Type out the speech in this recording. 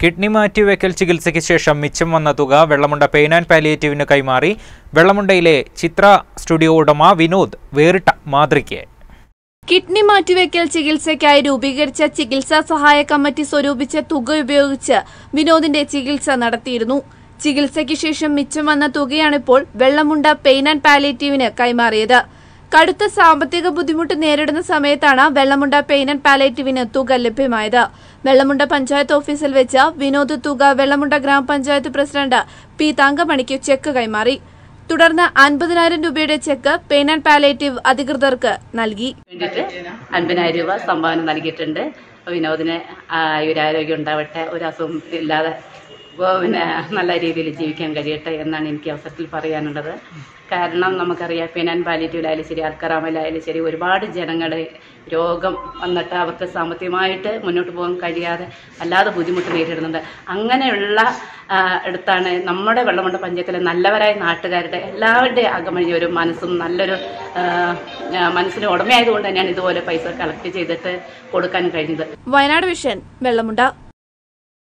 kidney മാറ്റിവെക്കൽ ചികിത്സയ്ക്ക് ശേഷം മിച്ചം വന്ന തുക വെള്ളമുണ്ട പെയിൻ ആൻഡ് പാലിയേറ്റീവിന് കൈമാറി വെള്ളമുണ്ടയിലെ ചിത്ര സ്റ്റുഡിയോ ഉടമ വിനോദ് വേറിട്ട മാതൃകയെ കിഡ്നി മാറ്റിവെക്കൽ ചികിത്സയ്ക്കായി രൂപീകരിച്ച ചികിത്സാ സഹായ കമ്മിറ്റി സ്വരൂപിച്ച തുക ഉപയോഗിച്ച് വിനോദിന്റെ ചികിത്സ നടത്തിയിരുന്നു ചികിത്സയ്ക്ക് ശേഷം മിച്ചം വന്ന തുകയാണിപ്പോൾ വെള്ളമുണ്ട പെയിൻ ആൻഡ് പാലിയേറ്റീവിന് കൈമാറിയത് കടുത്ത സാമ്പത്തിക ബുദ്ധിമുട്ട് നേരിടുന്ന സമയത്താണ് വെള്ളമുണ്ട പെയിൻ ആൻഡ് പാലിയേറ്റീവിന് തുക ലഭ്യമായത് വെള്ളമുണ്ട പഞ്ചായത്ത് ഓഫീസിൽ വെച്ച് വിനോദ് തുക വെള്ളമുണ്ട ഗ്രാമപഞ്ചായത്ത് പ്രസിഡന്റ് പി തങ്കമണിക്ക് ചെക്ക് കൈമാറി തുടർന്ന് അൻപതിനായിരം രൂപയുടെ ചെക്ക് പെയിൻ ആൻഡ് പാലിയേറ്റീവ് അധികൃതർക്ക് നൽകി വേണ്ടിയിട്ട് അൻപതിനായിരം രൂപ സംഭാവന നൽകിയിട്ടുണ്ട് അപ്പോൾ വിനോദിന് ആയുരാരോഗ്യം ഉണ്ടാവട്ടെ ഒരു അസുഖം ഇല്ലാതെ ഇപ്പോൾ പിന്നെ നല്ല രീതിയിൽ ജീവിക്കാൻ കഴിയട്ടെ എന്നാണ് എനിക്ക് അവസരത്തിൽ പറയാനുള്ളത് കാരണം നമുക്കറിയാം പെനാൻ പാലിറ്റീവിലായാലും ശരി അൽക്കറാമയിലായാലും ശരി ഒരുപാട് ജനങ്ങൾ രോഗം വന്നിട്ട് അവർക്ക് സാമ്പത്തികമായിട്ട് മുന്നോട്ട് പോകാൻ കഴിയാതെ അല്ലാതെ ബുദ്ധിമുട്ട് നേരിടുന്നുണ്ട് അങ്ങനെയുള്ള ആ, അടുത്താണ് നമ്മുടെ വെള്ളമുണ്ട പഞ്ചായത്തിലെ നല്ലവരായ നാട്ടുകാരുടെ എല്ലാവരുടെയും അകമഴി ഒരു മനസ്സും നല്ലൊരു ആ, ആ, മനസ്സിന് ഉടമയായതുകൊണ്ട് തന്നെയാണ് ഇതുപോലെ പൈസ കളക്ട് ചെയ്തിട്ട് കൊടുക്കാൻ കഴിഞ്ഞത് വയനാട് വിഷൻ വെള്ളമുണ്ട